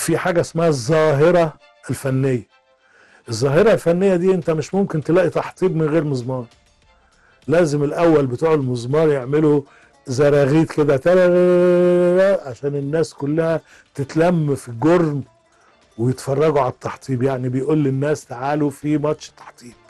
في حاجه اسمها الظاهره الفنيه الظاهره الفنيه دي انت مش ممكن تلاقي تحطيب من غير مزمار لازم الاول بتوع المزمار يعملوا زراغيت كده ترارارارا عشان الناس كلها تتلم في الجرم ويتفرجوا على التحطيب يعني بيقول للناس تعالوا في ماتش تحطيب